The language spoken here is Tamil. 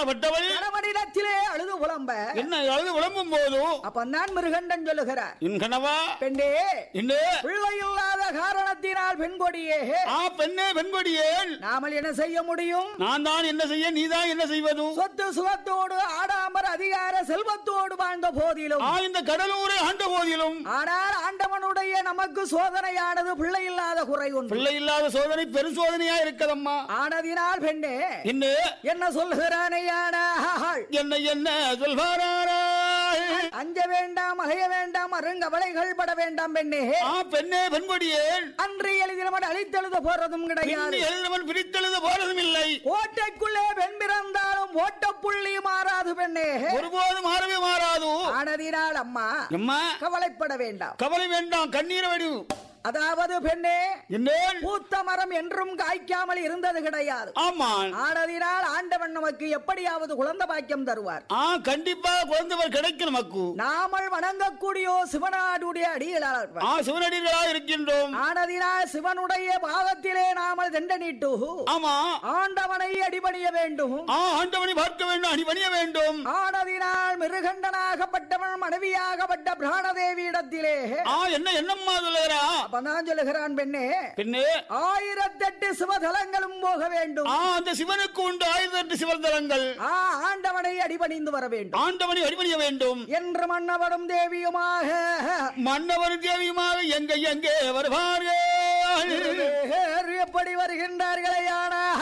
அப்படிப்பட்டவள் கணவனிடத்திலே அழுது புலம்ப என்ன அழுது விளம்பும் போது அப்பந்தான் மிருகண்டன் சொல்லுகிறார் என் கணவா பெண்டே என்ன பிள்ளை இல்லாத காரணத்தினால் பெண் கொடியே ஆ பெண்ணே பெண்கொடியேன் நாமல் என்ன செய்ய முடியும் நான் தான் என்ன செய்ய நீதான் என்ன செய்வது சொத்து சுகத்தோடு ஆடாமர் அதிகார செல்வத்தோடு வாழ்ந்த போதிலும் ஆ இந்த கடலூரை ஆண்ட போதிலும் ஆனால் ஆண்டவனுடைய நமக்கு சோதனையானது பிள்ளை இல்லாத குறை ஒன்று பிள்ளை இல்லாத சோதனை பெரும் சோதனையா இருக்கதம்மா ஆனதினால் பெண்ணே என்ன என்ன சொல்லுகிறானையானாள் என்ன என்ன சொல்வாராய் அஞ்ச வேண்டாம் அலைய வேண்டாம் அருங்கவலைகள் பட வேண்டாம் பெண்ணே ஆ பெண்ணே பெண்கொடியேன் அன்று எளிதில் அழித்தெழுத போறதும் கிடையாது பின்னி எழுதவன் பிரித்தெழுத போறதும் இல்லை கோட்டைக்குள்ளே பெண் பிறந்தாலும் ஓட்ட புள்ளி மாறாது பெண்ணே ஒருபோதும் மாறவே மாறாது ஆனதினால் அம்மா எம்மா கவலைப்பட வேண்டாம் கவலை வேண்டாம் கண்ணீரை வெடி அதாவது பெண்ணே என்ன பூத்த மரம் என்றும் காய்க்காமல் இருந்தது கிடையாது ஆமான் ஆனதினால் ஆண்டவன் நமக்கு எப்படியாவது குழந்தை பாக்கியம் தருவார் ஆ கண்டிப்பா குழந்தைவர் கிடைக்கும் நமக்கு நாமல் வணங்கக்கூடிய சிவனாடுடைய அடிகளார் ஆ சிவனடிகளா இருக்கின்றோம் ஆனதினால் சிவனுடைய பாதத்திலே நாமல் தண்டனிட்டு ஆமா ஆண்டவனை அடிபணிய வேண்டும் ஆ ஆண்டவனை பார்க்க வேண்டும் அணிபணிய வேண்டும் ஆனதினால் மிருகண்டனாகப்பட்டவன் மனைவியாகப்பட்ட பிராணதேவியிடத்திலே ஆ என்ன என்னம்மா சொல்லுகிறா அப்பதான் சொல்லுகிறான் பெண்ணே பின்னே ஆயிரத்தெட்டு சிவதலங்களும் போக வேண்டும் ஆ அந்த சிவனுக்கு உண்டு ஆயிரத்தி சிவந்தரங்கள் ஆ ஆண்டவனை அடிபணிந்து வர வேண்டும் ஆண்டவனை அடிபணிய வேண்டும் என்று மன்னவனும் தேவியுமாக மன்னவர் தேவியுமாக எங்க எங்கே வருவார்கள் எப்படி வருகின்றார்களே ஆனா